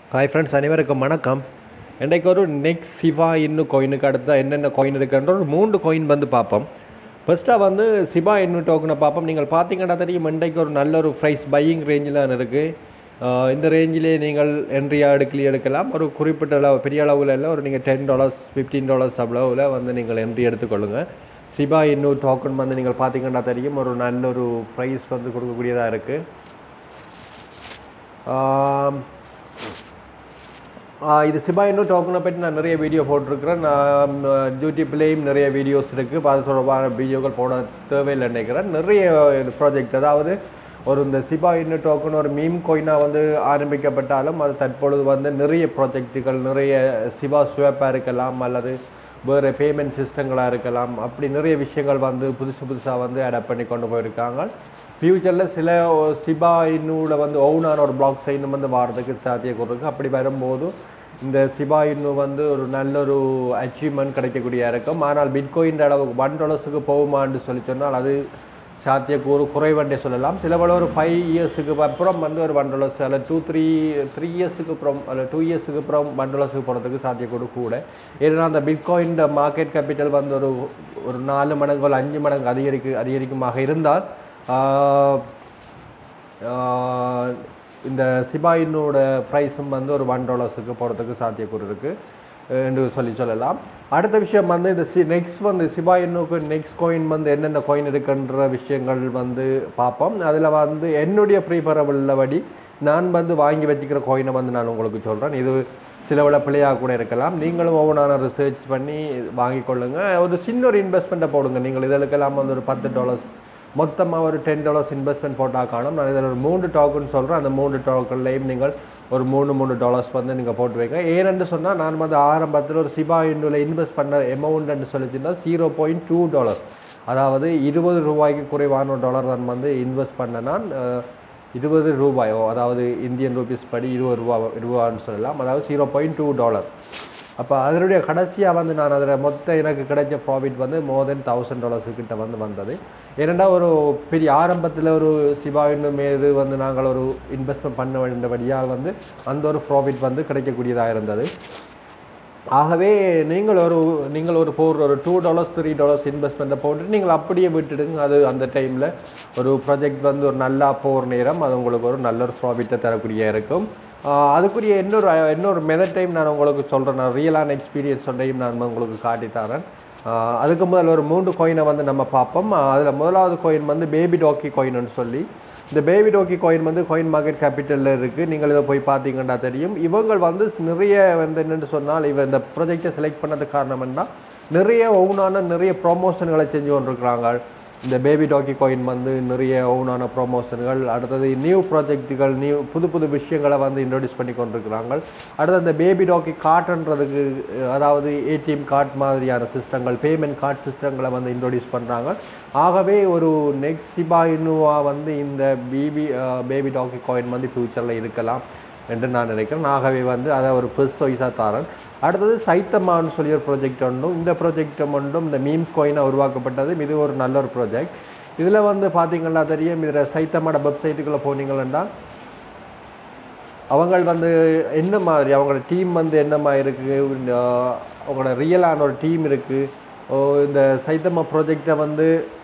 hi friends அனைவருக்கும் வணக்கம் இன்றைக்கு ஒரு நெக்ஸ்ட் சிவா இன்னும் கோயினுக்கு அடுத்த என்னென்ன கோயின் இருக்குன்ற ஒரு மூன்று கோயின் வந்து பார்ப்போம் ஃபர்ஸ்ட்டாக வந்து சிவா இன்னும் டோக்கனை பார்ப்போம் நீங்கள் பார்த்தீங்கன்னா தெரியும் இன்றைக்கு ஒரு நல்ல ஒரு ப்ரைஸ் பையிங் ரேஞ்சில் இருக்குது இந்த ரேஞ்சிலே நீங்கள் என்ட்ரியாக எடுக்கலி எடுக்கலாம் ஒரு குறிப்பிட்ட அளவு பெரிய அளவில் இல்லை ஒரு நீங்கள் டென் டாலர்ஸ் ஃபிஃப்டீன் டாலர்ஸ் அளவில் வந்து நீங்கள் என்ட்ரி எடுத்துக்கொள்ளுங்கள் சிபா இன்னும் டோக்கன் வந்து நீங்கள் பார்த்தீங்கன்னா தெரியும் ஒரு நல்ல ஒரு ப்ரைஸ் வந்து கொடுக்கக்கூடியதாக இருக்குது ஆஹ் இது சிபா இன்னும் டோக்கனை பற்றி நான் நிறைய வீடியோ போட்டிருக்கிறேன் நான் யூடியூப்லேயும் நிறைய வீடியோஸ் இருக்குது அது தொடர்பான வீடியோக்கள் போட தேவையில்லை நினைக்கிறேன் நிறைய ப்ராஜெக்ட் அதாவது ஒரு இந்த சிபா இன்னும் டோக்கன் ஒரு மீம் கோயினாக வந்து ஆரம்பிக்கப்பட்டாலும் அது தற்பொழுது வந்து நிறைய ப்ராஜெக்ட்டுகள் நிறைய சிபா ஸ்வேப்பாக இருக்கலாம் அல்லது வேறு பேமெண்ட் சிஸ்டங்களாக இருக்கலாம் அப்படி நிறைய விஷயங்கள் வந்து புதுசு புதுசாக வந்து அடாப்ட் பண்ணி கொண்டு போயிருக்காங்க ஃப்யூச்சரில் சில சிபா இன்னூட வந்து ஓனான ஒரு பிளாக் சைன் வந்து வாரதுக்கு சாத்தியக்கூறு இருக்குது அப்படி வரும்போது இந்த சிபா இன்னு வந்து ஒரு நல்ல ஒரு அச்சீவ்மெண்ட் கிடைக்கக்கூடிய இருக்கும் ஆனால் பிட்கோயின் அளவுக்கு ஒன் டாலர்ஸுக்கு போகுமான்னு சொல்லி சொன்னால் அது சாத்தியக்கூறு குறைவண்டே சொல்லலாம் சில பல ஒரு ஃபைவ் இயர்ஸுக்கு அப்புறம் வந்து ஒரு ஒன் டாலர்ஸ் அல்ல டூ த்ரீ த்ரீ இயர்ஸுக்கு அப்புறம் அல்ல டூ இயர்ஸுக்கு அப்புறம் ஒன் டாலர்ஸுக்கு போகிறதுக்கு சாத்தியக்கூறு கூட ஏன்னா அந்த பிட்காயின் மார்க்கெட் கேபிட்டல் வந்து ஒரு ஒரு நாலு மடங்கு அல்ல அஞ்சு மடங்கு அதிகரிக்கு அதிகரிக்குமாக இருந்தால் ஆஹ், ஆஹ், இந்த சிபாயினோட ப்ரைஸும் வந்து ஒரு ஒன் டாலர்ஸுக்கு போகிறதுக்கு சாத்தியக்கூறு இருக்குது என்று சொல்லி சொல்லலாம் அடுத்த விஷயம் வந்து இந்த சி நெக்ஸ்ட் வந்து சிபாயினுக்கு நெக்ஸ்ட் கோயின் வந்து என்னென்ன கோயின் இருக்குன்ற விஷயங்கள் வந்து பார்ப்போம் அதில் வந்து என்னுடைய ப்ரீஃபரபிள் படி நான் வந்து வாங்கி வச்சுக்கிற கோயினை வந்து நான் உங்களுக்கு சொல்கிறேன் இது சில விட பிள்ளையாக கூட இருக்கலாம் நீங்களும் ஒவ்வொன்றான ரிசர்ச் பண்ணி வாங்கி கொள்ளுங்க ஒரு சின்ன ஒரு இன்வெஸ்ட்மெண்ட்டை போடுங்க நீங்கள் இதற்கெல்லாம் வந்து ஒரு பத்து டாலர்ஸ் மொத்தமாக ஒரு டென் டாலர்ஸ் இன்வெஸ்ட்மெண்ட் போட்டால் காணும் நான் இதில் ஒரு மூன்று டோக்கன் சொல்கிறேன் அந்த மூன்று டோக்கன்லையும் நீங்கள் ஒரு மூணு மூணு டாலர்ஸ் வந்து நீங்கள் போட்டு வைங்க ஏனென்று சொன்னால் நான் வந்து ஆரம்பத்தில் ஒரு சிபா இண்டுவில் இன்வெஸ்ட் பண்ண அமௌண்ட்னு சொல்லிச்சுன்னா ஜீரோ பாயிண்ட் டூ டாலர் அதாவது இருபது ரூபாய்க்கு குறைவான ஒரு டாலர் நான் வந்து இன்வெஸ்ட் பண்ண நான் அஹ், இருபது ரூபாயோ அதாவது இந்தியன் ரூபீஸ் படி இருபது ரூபா ரூபான்னு சொல்லலாம் அதாவது ஜீரோ பாயிண்ட் டூ டாலர் அப்போ அதனுடைய கடைசியாக வந்து நான் அதில் மொத்த எனக்கு கிடைச்ச ப்ராஃபிட் வந்து மோர் தென் தௌசண்ட் டாலர்ஸ் கிட்ட வந்து வந்தது ஏனெண்டா ஒரு பெரிய ஆரம்பத்தில் ஒரு சிவாவின் மீது வந்து நாங்கள் ஒரு இன்வெஸ்ட்மெண்ட் பண்ண வேண்டியபடியால் வந்து அந்த ஒரு ப்ராஃபிட் வந்து கிடைக்கக்கூடியதாக இருந்தது ஆகவே நீங்கள் ஒரு நீங்கள் ஒரு ஃபோர் ஒரு டூ டாலர்ஸ் த்ரீ டாலர்ஸ் இன்வெஸ்ட்மெண்ட்டை போட்டு நீங்கள் அப்படியே விட்டுடுங்க அது அந்த டைமில் ஒரு ப்ராஜெக்ட் வந்து ஒரு நல்லா போகிற நேரம் அது உங்களுக்கு ஒரு நல்ல ஒரு ப்ராஃபிட்டை தரக்கூடிய இருக்கும் ஆஹ் அதுக்குரிய இன்னொரு இன்னொரு மெதட் டைம் நான் உங்களுக்கு சொல்கிறேன் நான் ரியலான எக்ஸ்பீரியன்ஸ் ஒன்றையும் நான் உங்களுக்கு காட்டி தரேன் ஆஹ் அதுக்கு முதல்ல ஒரு மூன்று கோயினை வந்து நம்ம பார்ப்போம் அதில் முதலாவது கோயின் வந்து பேபி டாக்கி கோயின்னு சொல்லி இந்த பேபி டோக்கி கோயின் வந்து கோயின் மார்க்கெட் கேபிட்டலில் இருக்குது நீங்கள் இதை போய் பார்த்தீங்கன்னா தெரியும் இவங்க வந்து நிறைய வந்து என்னென்னு சொன்னால் இவ இந்த ப்ராஜெக்டை செலக்ட் பண்ணதுக்கு காரணம் என்ன நிறைய ஓனான நிறைய ப்ரொமோஷன்களை செஞ்சு கொண்டிருக்கிறாங்க இந்த பேபி டாக்கி கோயின் வந்து நிறைய ஓனான ப்ரொமோஷன்கள் அடுத்தது நியூ ப்ராஜெக்ட்டுகள் நியூ புது புது விஷயங்களை வந்து இன்ட்ரடியூஸ் பண்ணி கொண்டிருக்கிறாங்க அடுத்து அந்த பேபி டாக்கி கார்டுன்றதுக்கு அதாவது ஏடிஎம் கார்டு மாதிரியான சிஸ்டங்கள் பேமெண்ட் கார்டு சிஸ்டங்களை வந்து இன்ட்ரடியூஸ் பண்ணுறாங்க ஆகவே ஒரு நெக்ஸ்ட் சிபா இனுவா வந்து இந்த பிபி பேபி டாக்கி காயின் வந்து ஃப்யூச்சரில் இருக்கலாம் என்று நான் நினைக்கிறேன் ஆகவே வந்து அதை ஒரு ஃபர்ஸ்ட் சாய்ஸாக தரேன் அடுத்தது சைத்தமான்னு சொல்லி ஒரு ப்ராஜெக்ட் ஒன்றும் இந்த ப்ராஜெக்ட் ஒன்றும் இந்த மீம்ஸ் கோயினாக உருவாக்கப்பட்டது இது ஒரு நல்ல ஒரு ப்ராஜெக்ட் இதில் வந்து பார்த்தீங்கன்னா தெரியும் இதில் சைத்தமாட வெப்சைட்டுக்குள்ளே போனீங்கன்னா அவங்க வந்து என்ன மாதிரி அவங்களோட டீம் வந்து என்ன மாதிரி இருக்குது இந்த அவங்களோட ரியலான ஒரு டீம் இருக்குது இந்த சைத்தமா ப்ராஜெக்டை வந்து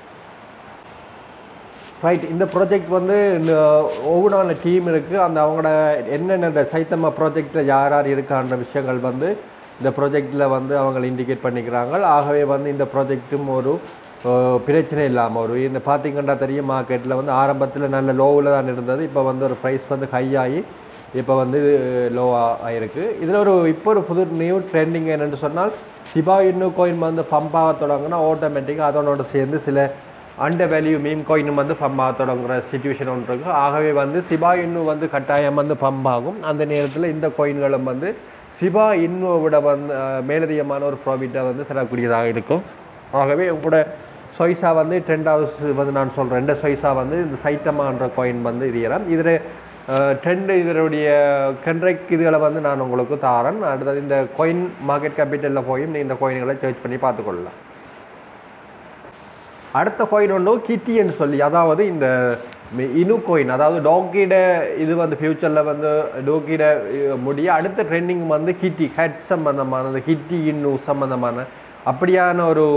ரைட் இந்த ப்ராஜெக்ட் வந்து ஒவ்வொன்றான டீம் இருக்குது அந்த அவங்களோட என்னென்ன இந்த சைத்தமா ப்ராஜெக்டில் யார் யார் இருக்கான்ற விஷயங்கள் வந்து இந்த ப்ராஜெக்டில் வந்து அவங்க இண்டிகேட் பண்ணிக்கிறாங்க ஆகவே வந்து இந்த ப்ராஜெக்ட்டும் ஒரு அஹ், பிரச்சனை இல்லாமல் ஒரு இந்த பார்த்தீங்கன்னா தெரியும் மார்க்கெட்டில் வந்து ஆரம்பத்தில் நல்ல லோவில் தான் இருந்தது இப்போ வந்து ஒரு ப்ரைஸ் வந்து ஹை ஆகி இப்போ வந்து லோ ஆயிருக்கு இதில் ஒரு இப்போ ஒரு புது நியூ ட்ரெண்டிங் என்னென்னு சொன்னால் சிபா இன்னும் கோயின் வந்து பம்ப் ஆக தொடங்கினா ஆட்டோமேட்டிக்காக அதனோட சேர்ந்து சில அண்டர் வேல்யூ மீம் கோயினும் வந்து பம்ப் ஆக தொடங்குற சுச்சுவேஷன் ஒன்று இருக்கு ஆகவே வந்து சிபா இன்னும் வந்து கட்டாயம் வந்து பம்ப் ஆகும் அந்த நேரத்தில் இந்த கோயின்களும் வந்து சிபா இன்னும் விட வந்து அஹ், மேலதிகமான ஒரு ப்ராஃபிட்டை வந்து தரக்கூடியதாக இருக்கும் ஆகவே உங்களோட சொய்ஸா வந்து டென் ஹவுஸ் வந்து நான் சொல்கிறேன் ரெண்டு சொய்ஸா வந்து இந்த சைத்தமான்ற கோயின் வந்து இது இதில் ட்ரெண்ட் இதனுடைய கென்ட்ரைக் இதுகளை வந்து நான் உங்களுக்கு தாரேன் அடுத்தது இந்த கோயின் மார்க்கெட் கேபிட்டலில் போயும் நீ இந்த கோயின்களை சர்ச் பண்ணி பார்த்துக்கொள்ளலாம் அடுத்த கோயின் ஒன்று கிட்டின்னு சொல்லி அதாவது இந்த மி- இனு கோயின் அதாவது டாக்கிட இது வந்து ஃபியூச்சரில் வந்து டோக்கிட முடிய அடுத்த ட்ரெண்டிங் வந்து கிட்டி ஹெட் சம்பந்தமானது கிட்டி இன்னு சம்பந்தமான அப்படியான ஒரு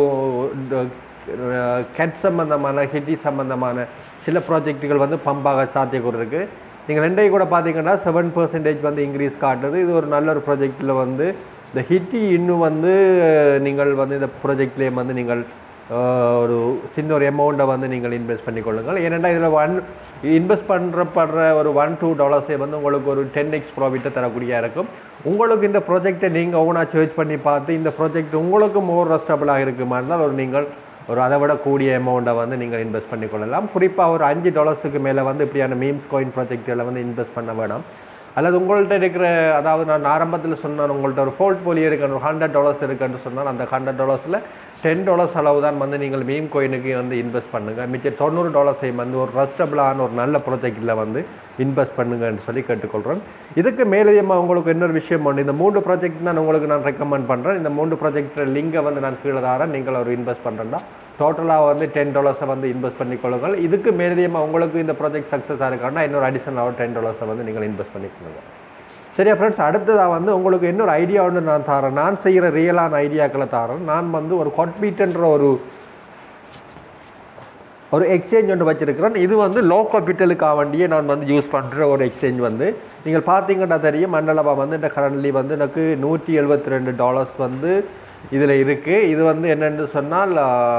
கெட் சம்பந்தமான ஹிட்டி சம்பந்தமான சில ப்ராஜெக்ட்டுகள் வந்து பம்பாக சாத்தியக்கூறு இருக்குது நீங்கள் ரெண்டையும் கூட பார்த்தீங்கன்னா செவன் பர்சன்டேஜ் வந்து இன்க்ரீஸ் காட்டுது இது ஒரு நல்ல ஒரு ப்ராஜெக்டில் வந்து இந்த ஹிட்டி இன்னும் வந்து நீங்கள் வந்து இந்த ப்ராஜெக்ட்லேயே வந்து நீங்கள் ஆஹ், ஒரு சின்ன ஒரு அமௌண்ட்டை வந்து நீங்கள் இன்வெஸ்ட் பண்ணிக்கொள்ளுங்கள் ஏனென்றால் இதில் ஒன் இன்வெஸ்ட் பண்ணுறப்படுற ஒரு ஒன் டூ டாலர்ஸே வந்து உங்களுக்கு ஒரு டென் எக்ஸ் ப்ராஃபிட்டை தரக்கூடியா இருக்கும் உங்களுக்கு இந்த ப்ராஜெக்டை நீங்கள் ஓனாக சர்ச் பண்ணி பார்த்து இந்த ப்ராஜெக்ட் உங்களுக்கு மோர் ரஸ்டபுளாக இருக்குமா இருந்தால் ஒரு நீங்கள் ஒரு அதை விட கூடிய அமௌண்ட்டை வந்து நீங்கள் இன்வெஸ்ட் பண்ணிக்கொள்ளலாம் குறிப்பாக ஒரு அஞ்சு டாலர்ஸுக்கு மேலே வந்து இப்படியான மீம்ஸ் காயின் ப்ராஜெக்டில் வந்து இன்வெஸ்ட் பண்ண வேணாம் அல்லது உங்கள்கிட்ட இருக்கிற அதாவது நான் ஆரம்பத்தில் சொன்னேன் உங்கள்கிட்ட ஒரு ஃபோல்ட் போலி இருக்கு ஒரு ஹண்ட்ரட் டாலர்ஸ் இருக்குன்னு சொன்னால் அந்த ஹண்ட்ரட் டாலர்ஸில் டென் டாலர்ஸ் அளவு தான் வந்து நீங்கள் மீம் கோயினுக்கு வந்து இன்வெஸ்ட் பண்ணுங்கள் மிச்ச தொண்ணூறு டாலர்ஸையும் வந்து ஒரு ரஸ்டபிளான ஒரு நல்ல ப்ராஜெக்டில் வந்து இன்வெஸ்ட் பண்ணுங்கன்னு சொல்லி கேட்டுக்கொள்கிறேன் இதுக்கு மேலதிகமாக உங்களுக்கு இன்னொரு விஷயம் ஒன்று இந்த மூன்று ப்ராஜெக்ட் தான் உங்களுக்கு நான் ரெக்கமெண்ட் பண்ணுறேன் இந்த மூன்று ப்ராஜெக்ட் லிங்கை வந்து நான் கீழே தரேன் நீங்கள் ஒரு இன்வெஸ்ட் பண்ணுறேன்டா டோட்டலாக வந்து டென் டாலர்ஸை வந்து இன்வெஸ்ட் பண்ணிக்கொள்ளுங்கள் இதுக்கு மேலதிகமாக உங்களுக்கு இந்த ப்ராஜெக்ட் சக்ஸஸாக இருக்கான்னா இன்னொரு அடிஷனலாக டென் டாலர்ஸை வந்து நீங்கள் இன்வெஸ்ட் பண்ணிக்கொள்ளுங்க சரியா ஃப்ரெண்ட்ஸ் அடுத்ததாக வந்து உங்களுக்கு இன்னொரு ஐடியா ஒன்று நான் தரேன் நான் செய்கிற ரியலான ஐடியாக்களை தரேன் நான் வந்து ஒரு கொட்பீட்ன்ற ஒரு ஒரு எக்ஸ்சேஞ்ச் ஒன்று வச்சிருக்கிறேன் இது வந்து லோ கேபிட்டலுக்காக வேண்டியே நான் வந்து யூஸ் பண்ணுற ஒரு எக்ஸ்சேஞ்ச் வந்து நீங்கள் பார்த்தீங்கன்னா தெரியும் மண்டலபா வந்து இந்த கரண்ட்லி வந்து எனக்கு நூற்றி எழுபத்தி ரெண்டு டாலர்ஸ் வந்து இதில் இருக்குது இது வந்து என்னென்னு சொன்னால்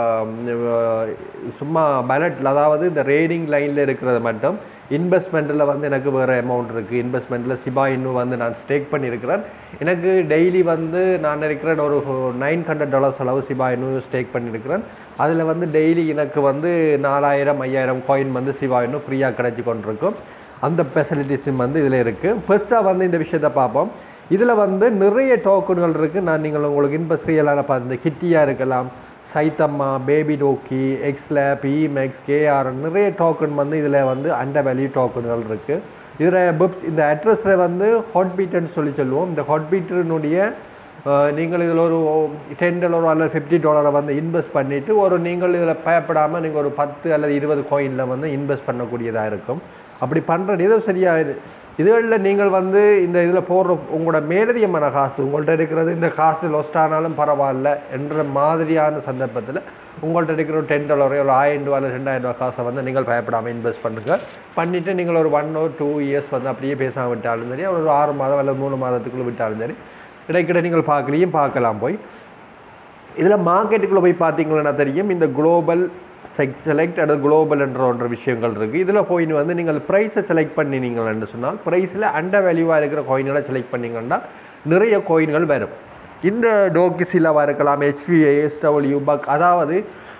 ஆஹ், சும்மா பலட்டில் அதாவது இந்த ரேடிங் லைனில் இருக்கிறது மட்டும் இன்வெஸ்ட்மெண்ட்டில் வந்து எனக்கு வேறு அமௌண்ட் இருக்குது இன்வெஸ்ட்மெண்ட்டில் சிபா இன்னும் வந்து நான் ஸ்டேக் பண்ணியிருக்கிறேன் எனக்கு டெய்லி வந்து நான் இருக்கிறேன் ஒரு நைன் ஹண்ட்ரட் டாலர்ஸ் அளவு சிபா இன்னும் ஸ்டேக் பண்ணியிருக்கிறேன் அதில் வந்து டெய்லி எனக்கு வந்து நாலாயிரம் ஐயாயிரம் காயின் வந்து சிபா இன்னும் ஃப்ரீயாக கிடைச்சி கொண்டிருக்கும் அந்த ஃபெசிலிட்டிஸும் வந்து இதில் இருக்குது ஃபர்ஸ்ட்டாக வந்து இந்த விஷயத்தை பார்ப்போம் இதில் வந்து நிறைய டோக்கன்கள் இருக்குது நான் நீங்கள் உங்களுக்கு இன்வெஸ்ட் ரியலான பார்த்து இந்த கிட்டியாக இருக்கலாம் சைத்தம்மா பேபி டோக்கி எக்ஸ்லேப் இமெக்ஸ் கேஆர் நிறைய டோக்கன் வந்து இதில் வந்து அண்டர் வேல்யூ டோக்கன்கள் இருக்குது இதில் பிப்ஸ் இந்த அட்ரஸில் வந்து ஹாட் பீட்டுன்னு சொல்லி சொல்லுவோம் இந்த ஹாட் பீட்டனுடைய நீங்கள் இதில் ஒரு டென் டாலர் அல்லது ஃபிஃப்டி டாலரை வந்து இன்வெஸ்ட் பண்ணிவிட்டு ஒரு நீங்கள் இதில் பயப்படாமல் நீங்கள் ஒரு பத்து அல்லது இருபது கோயினில் வந்து இன்வெஸ்ட் பண்ணக்கூடியதாக இருக்கும் அப்படி பண்ணுறது ஏதோ சரியாக இது இதுகளில் நீங்கள் வந்து இந்த இதில் போடுற உங்களோட மேலதிகமான காசு உங்கள்கிட்ட இருக்கிறது இந்த காசு லொஸ்ட் ஆனாலும் பரவாயில்ல என்ற மாதிரியான சந்தர்ப்பத்தில் உங்கள்கிட்ட இருக்கிற ஒரு டென் டாலரோ ஒரு ஆயிரம் ரூபா இல்லை ரெண்டாயிரம் ரூபா காசை வந்து நீங்கள் பயப்படாமல் இன்வெஸ்ட் பண்ணுங்கள் பண்ணிவிட்டு நீங்கள் ஒரு ஒன் ஒரு டூ இயர்ஸ் வந்து அப்படியே பேசாமல் விட்டாலும் சரி ஒரு ஆறு மாதம் அல்லது மூணு மாதத்துக்குள்ளே விட்டாலும் சரி இடைக்கிட நீங்கள் பார்க்கலையும் பார்க்கலாம் போய் இதில் மார்க்கெட்டுக்குள்ளே போய் பார்த்தீங்கன்னா தெரியும் இந்த குளோபல் செக் செலக்ட் அல்லது குளோபல் என்ற ஒன்ற விஷயங்கள் இருக்குது இதில் போய் வந்து நீங்கள் ப்ரைஸை செலக்ட் பண்ணினீங்கன்னு சொன்னால் ப்ரைஸில் அண்டர் வேல்யூவாக இருக்கிற கோயின்களை செலக்ட் பண்ணீங்கன்னா நிறைய கோயின்கள் வரும் இந்த டோக்கிசிலாவாக இருக்கலாம் ஹெச்பிஏ எஸ்டபிள்யூ பக் அதாவது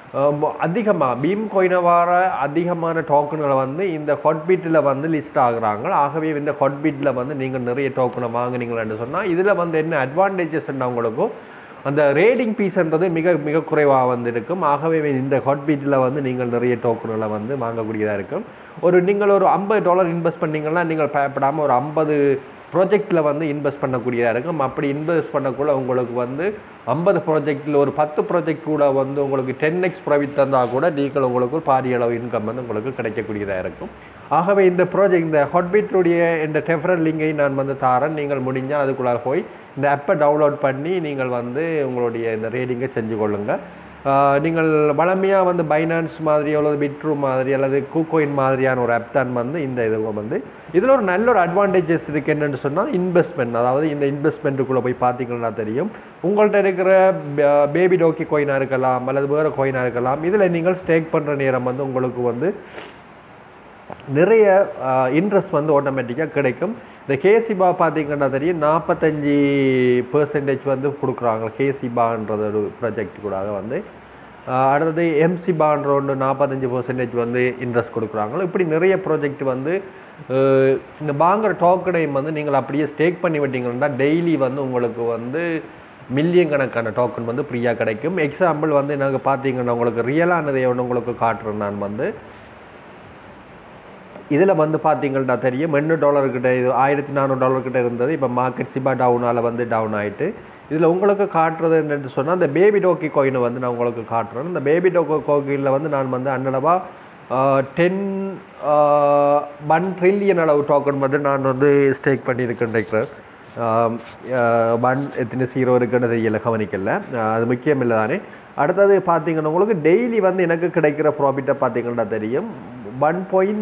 அதிகமாக பீம் கோயினை வர அதிகமான டோக்கன்களை வந்து இந்த ஹாட்பீட்டில் வந்து லிஸ்ட் ஆகுறாங்க ஆகவே இந்த ஹாட்பீட்டில் வந்து நீங்கள் நிறைய டோக்கனை வாங்குனீங்கன்னு சொன்னால் இதில் வந்து என்ன அட்வான்டேஜஸ் உங்களுக்கும் அந்த ரேடிங் பீஸ்ன்றது மிக மிக குறைவாக வந்து இருக்கும் ஆகவே இந்த ஹாட்பீட்டில் வந்து நீங்கள் நிறைய டோக்கன்களை வந்து வாங்கக்கூடியதாக இருக்கும் ஒரு நீங்கள் ஒரு ஐம்பது டாலர் இன்வெஸ்ட் பண்ணீங்கன்னா நீங்கள் பயப்படாமல் ஒரு ஐம்பது ப்ராஜெக்டில் வந்து இன்வெஸ்ட் பண்ணக்கூடியதாக இருக்கும் அப்படி இன்வெஸ்ட் பண்ணக்குள்ள உங்களுக்கு வந்து ஐம்பது ப்ராஜெக்டில் ஒரு பத்து ப்ராஜெக்ட் கூட வந்து உங்களுக்கு டென் எக்ஸ் ப்ராஃபிட் தந்தால் கூட நீங்கள் உங்களுக்கு ஒரு பாரிய அளவு இன்கம் வந்து உங்களுக்கு கிடைக்கக்கூடியதாக இருக்கும் ஆகவே இந்த ப்ராஜெக்ட் இந்த ஹாட்பீட்டுடைய இந்த டெஃபரல் லிங்கை நான் வந்து தாரேன் நீங்கள் முடிஞ்சால் அதுக்குள்ளார போய் இந்த ஆப்பை டவுன்லோட் பண்ணி நீங்கள் வந்து உங்களுடைய இந்த ரேடிங்கை செஞ்சு கொள்ளுங்கள் ஆஹ் நீங்கள் வளமையாக வந்து பைனான்ஸ் மாதிரி அல்லது பிட்ரூ மாதிரி அல்லது கூகோயின் மாதிரியான ஒரு ஆப் தான் வந்து இந்த இது வந்து இதில் ஒரு நல்ல ஒரு அட்வான்டேஜஸ் இருக்குது என்னென்னு சொன்னால் இன்வெஸ்ட்மெண்ட் அதாவது இந்த இன்வெஸ்ட்மெண்ட்டுக்குள்ளே போய் பார்த்தீங்கன்னா தெரியும் உங்கள்கிட்ட இருக்கிற பேபி டோக்கி கோயினாக இருக்கலாம் அல்லது வேறு கோயினாக இருக்கலாம் இதில் நீங்கள் ஸ்டேக் பண்ணுற நேரம் வந்து உங்களுக்கு வந்து நிறைய இன்ட்ரெஸ்ட் வந்து ஆட்டோமேட்டிக்காக கிடைக்கும் இந்த கேசிபா பார்த்தீங்கன்னா தெரியும் நாற்பத்தஞ்சு பெர்சன்டேஜ் வந்து கொடுக்குறாங்க கேசிபான்றது ஒரு ப்ராஜெக்ட் கூட வந்து ஆஹ் அடுத்தது எம்சிபான்ற ஒன்று நாற்பத்தஞ்சு பெர்சன்டேஜ் வந்து இன்ட்ரெஸ்ட் கொடுக்குறாங்க இப்படி நிறைய ப்ராஜெக்ட் வந்து ஆஹ் இந்த வாங்குற டோக்கனையும் வந்து நீங்கள் அப்படியே ஸ்டேக் பண்ணி விட்டீங்கன்னா டெய்லி வந்து உங்களுக்கு வந்து மில்லியன் கணக்கான டோக்கன் வந்து ஃப்ரீயாக கிடைக்கும் எக்ஸாம்பிள் வந்து நாங்கள் பார்த்தீங்கன்னா உங்களுக்கு ரியலானதை ஒன்று உங்களுக்கு காட்டுறேன் நான் வந்து இதில் வந்து பார்த்தீங்கன்னா தெரியும் எண்ணூறு டாலர் கிட்ட இது ஆயிரத்தி நானூறு டாலர் கிட்ட இருந்தது இப்போ மார்க்கெட் சிபா டவுனால் வந்து டவுன் ஆயிட்டு இதில் உங்களுக்கு காட்டுறது என்னன்னு சொன்னால் அந்த பேபி டோக்கி கோயினை வந்து நான் உங்களுக்கு காட்டுறேன் இந்த பேபி டோக்கி கோயிலில் வந்து நான் வந்து அன்னளவாக டென் ஒன் ட்ரில்லியன் அளவு டோக்கன் வந்து நான் வந்து ஸ்டேக் பண்ணியிருக்கேன் ஒன் எத்தனை ஜீரோ இருக்குன்னு தெரியல கவனிக்கல அஹ் அது முக்கியம் இல்லை தானே அடுத்தது பார்த்தீங்கன்னா உங்களுக்கு டெய்லி வந்து எனக்கு கிடைக்கிற ப்ராஃபிட்டை பார்த்தீங்கன்னா தெரியும் one point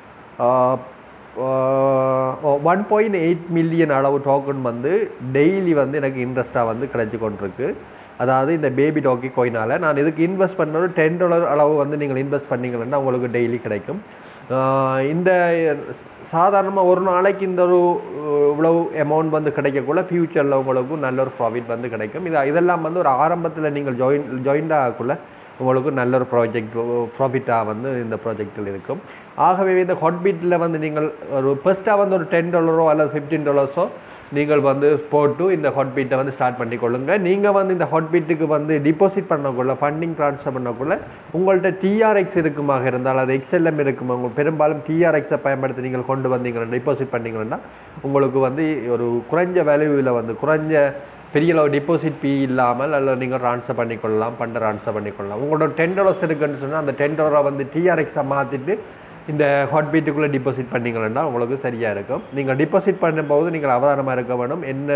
one point eight million அளவு டோக்கன் வந்து டெய்லி வந்து எனக்கு இன்ட்ரெஸ்ட்டாக வந்து கிடைச்சி கொண்டிருக்கு அதாவது இந்த பேபி டாக்கி கோயினால் நான் இதுக்கு இன்வெஸ்ட் பண்ண ஒரு டென் டாலர் அளவு வந்து நீங்கள் இன்வெஸ்ட் பண்ணீங்கன்னா உங்களுக்கு டெய்லி கிடைக்கும் ஆஹ் இந்த சாதாரணமாக ஒரு நாளைக்கு இந்த ஒரு அஹ், இவ்வளவு அமௌண்ட் வந்து கிடைக்கக்குள்ள ஃப்யூச்சரில் உங்களுக்கு நல்ல ஒரு ப்ராஃபிட் வந்து கிடைக்கும் இது இதெல்லாம் வந்து ஒரு ஆரம்பத்தில் நீங்கள் ஜாயின் ஜாயின்ட் ஆகக்குள்ள உங்களுக்கு நல்ல ஒரு ப்ராஜெக்ட் ப்ராஃபிட்டாக வந்து இந்த ப்ராஜெக்டில் இருக்கும் ஆகவே இந்த ஹாட்பீட்டில் வந்து நீங்கள் ஒரு ஃபர்ஸ்ட்டாக வந்து ஒரு டென் டாலரோ அல்லது ஃபிஃப்டீன் டாலர்ஸோ நீங்கள் வந்து போட்டு இந்த ஹாட்பீட்டை வந்து ஸ்டார்ட் பண்ணிக்கொள்ளுங்க நீங்கள் வந்து இந்த ஹாட்பீட்டுக்கு வந்து டிபாசிட் பண்ணக்குள்ள ஃபண்டிங் ட்ரான்ஸ்ஃபர் பண்ணக்குள்ள உங்கள்கிட்ட டிஆர்எக்ஸ் இருக்குமாக இருந்தால் அது எக்ஸ்எல்எம் இருக்கும் உங்க பெரும்பாலும் டிஆர்எக்ஸை பயன்படுத்தி நீங்கள் கொண்டு வந்தீங்கன்னா டிபாசிட் பண்ணீங்கன்னா உங்களுக்கு வந்து ஒரு குறைஞ்ச வேல்யூவில் வந்து குறைஞ்ச பெரிய அளவு டிபாசிட் ஃபீ இல்லாமல் அல்லது நீங்கள் ட்ரான்ஸ்ஃபர் பண்ணிக்கொள்ளலாம் பண்டை ட்ரான்ஸ்ஃபர் பண்ணிக்கொள்ளலாம் உங்களோட டென் டாலர்ஸ் இருக்குன்னு சொன்னால் அந்த டென் டாலரை வந்து டிஆர்எக்ஸை மாற்றிட்டு இந்த ஹாட் பீட்டுக்குள்ளே டிபாசிட் பண்ணீங்கன்னா உங்களுக்கு சரியாக இருக்கும் நீங்கள் டிபாசிட் பண்ணும்போது நீங்கள் அவதானமாக இருக்க வேணும் என்ன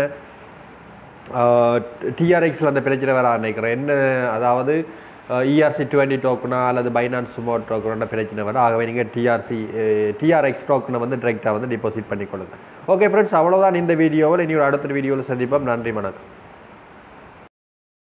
டிஆர்எக்ஸில் அந்த பிரச்சனை வர நினைக்கிறேன் என்ன அதாவது இஆர்சி டுவெண்ட்டி டோக்கனா அல்லது பைனான்ஸ் சுமோட் டோக்கனோட பிரச்சனை வர ஆகவே நீங்கள் டிஆர்சி டிஆர்எக்ஸ் டோக்கனை வந்து டிரெக்டாக வந்து டிபாசிட் பண்ணிக்கொள்ளுங்க ஓகே ஃப்ரெண்ட்ஸ் அவ்வளோதான் இந்த வீடியோவில் இனி ஒரு அடுத்த வீடியோவில் சந்திப்போம் நன்றி வணக்கம்